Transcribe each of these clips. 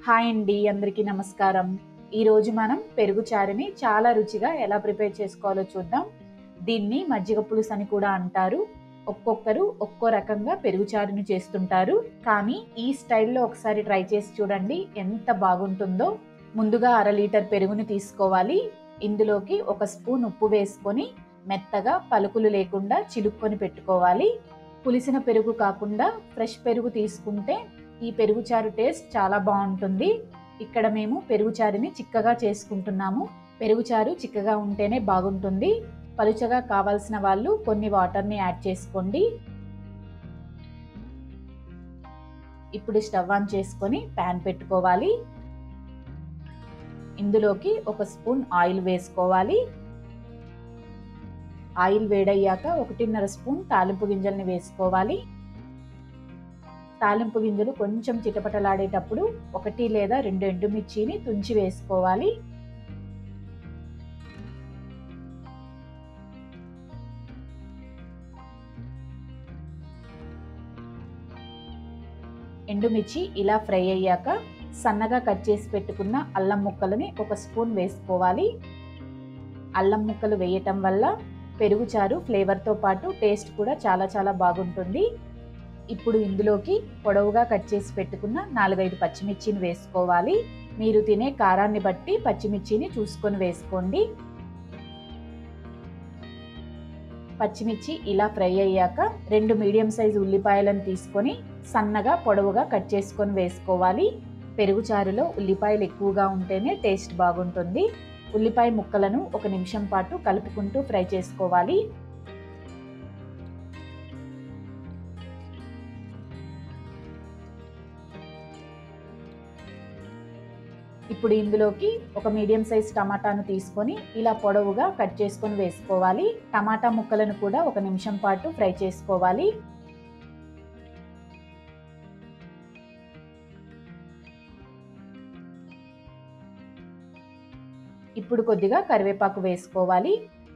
hi అండి అందరికీ నమస్కారం ఈరోజు మనం పెరుగు చారుని చాలా రుచిగా ఎలా ప్రిపేర్ చేసుకోవాలో చూద్దాం దీన్ని మజ్జిగ పులుసు అని కూడా అంటారు ఒక్కొక్కరు ఒక్కో రకంగా పెరుగు చారుని చేస్తుంటారు కానీ ఈ స్టైల్లో ఒకసారి ట్రై చేసి చూడండి ఎంత బాగుంటుందో ముందుగా అర లీటర్ పెరుగుని తీసుకోవాలి ఇందులోకి ఒక స్పూన్ ఉప్పు వేసుకొని మెత్తగా పలుకులు లేకుండా చిలుక్కొని పెట్టుకోవాలి పులిసిన పెరుగు కాకుండా ఫ్రెష్ పెరుగు తీసుకుంటే ఈ పెరుగు చారు టేస్ట్ చాలా బాగుంటుంది ఇక్కడ మేము పెరుగు చారుని చిక్కగా చేసుకుంటున్నాము పెరుగు చారు చిక్కగా ఉంటేనే బాగుంటుంది పలుచగా కావాల్సిన వాళ్ళు కొన్ని వాటర్ని యాడ్ చేసుకోండి ఇప్పుడు స్టవ్ ఆన్ చేసుకొని ప్యాన్ పెట్టుకోవాలి ఇందులోకి ఒక స్పూన్ ఆయిల్ వేసుకోవాలి ఆయిల్ వేడయ్యాక ఒకటిన్నర స్పూన్ తాలింపు గింజల్ని వేసుకోవాలి తాలింపు గింజలు కొంచెం చిటపటలాడేటప్పుడు ఒకటి లేదా రెండు ఎండుమిర్చిని తుంచి వేసుకోవాలి ఎండుమిర్చి ఇలా ఫ్రై అయ్యాక సన్నగా కట్ చేసి పెట్టుకున్న అల్లం ముక్కలని ఒక స్పూన్ వేసుకోవాలి అల్లం ముక్కలు వేయటం వల్ల పెరుగు చారు ఫ్లేవర్తో పాటు టేస్ట్ కూడా చాలా చాలా బాగుంటుంది ఇప్పుడు ఇందులోకి పొడవుగా కట్ చేసి పెట్టుకున్న నాలుగైదు పచ్చిమిర్చిని వేసుకోవాలి మీరు తినే కారాన్ని బట్టి పచ్చిమిర్చిని చూసుకొని వేసుకోండి పచ్చిమిర్చి ఇలా ఫ్రై అయ్యాక రెండు మీడియం సైజు ఉల్లిపాయలను తీసుకొని సన్నగా పొడవుగా కట్ చేసుకొని వేసుకోవాలి పెరుగు చారులో ఉల్లిపాయలు ఎక్కువగా ఉంటేనే టేస్ట్ బాగుంటుంది ఉల్లిపాయ ముక్కలను ఒక నిమిషం పాటు కలుపుకుంటూ ఫ్రై చేసుకోవాలి ఇప్పుడు ఇందులోకి ఒక మీడియం సైజ్ టమాటాను తీసుకొని ఇలా పొడవుగా కట్ చేసుకొని వేసుకోవాలి టమాటా ముక్కలను కూడా ఒక నిమిషం పాటు ఫ్రై చేసుకోవాలి ఇప్పుడు కొద్దిగా కరివేపాకు వేసుకోవాలి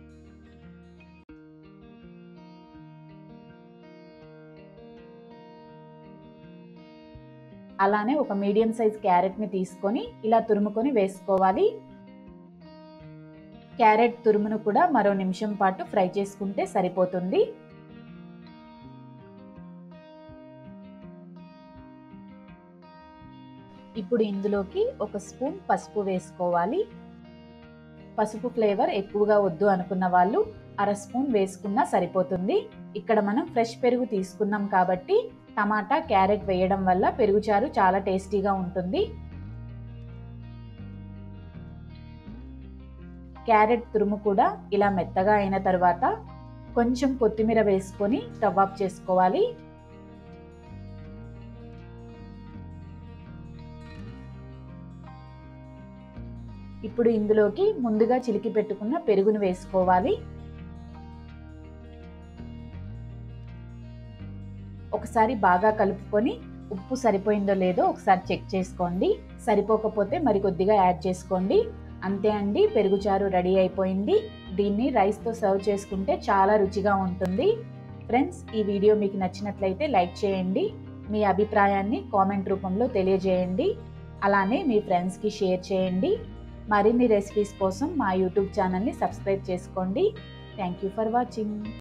అలానే ఒక మీడియం సైజ్ క్యారెట్ని తీసుకొని ఇలా తురుముకొని వేసుకోవాలి క్యారెట్ తురుమును కూడా మరో నిమిషం పాటు ఫ్రై చేసుకుంటే సరిపోతుంది ఇప్పుడు ఇందులోకి ఒక స్పూన్ పసుపు వేసుకోవాలి పసుపు ఫ్లేవర్ ఎక్కువగా వద్దు అనుకున్న వాళ్ళు అర స్పూన్ వేసుకున్నా సరిపోతుంది ఇక్కడ మనం ఫ్రెష్ పెరుగు తీసుకున్నాం కాబట్టి టమాటా క్యారెట్ వేయడం వల్ల పెరుగుచారు చాలా టేస్టీగా ఉంటుంది క్యారెట్ తురుము కూడా ఇలా మెత్తగా అయిన తర్వాత కొంచెం కొత్తిమీర వేసుకొని స్టవ్ ఆఫ్ చేసుకోవాలి ఇప్పుడు ఇందులోకి ముందుగా చిలికి పెట్టుకున్న పెరుగును వేసుకోవాలి ఒకసారి బాగా కలుపుకొని ఉప్పు సరిపోయిందో లేదో ఒకసారి చెక్ చేసుకోండి సరిపోకపోతే మరి కొద్దిగా యాడ్ చేసుకోండి అంతే అండి పెరుగుచారు రెడీ అయిపోయింది దీన్ని రైస్తో సర్వ్ చేసుకుంటే చాలా రుచిగా ఉంటుంది ఫ్రెండ్స్ ఈ వీడియో మీకు నచ్చినట్లయితే లైక్ చేయండి మీ అభిప్రాయాన్ని కామెంట్ రూపంలో తెలియజేయండి అలానే మీ ఫ్రెండ్స్కి షేర్ చేయండి మరిన్ని రెసిపీస్ కోసం మా యూట్యూబ్ ఛానల్ని సబ్స్క్రైబ్ చేసుకోండి థ్యాంక్ యూ ఫర్ వాచింగ్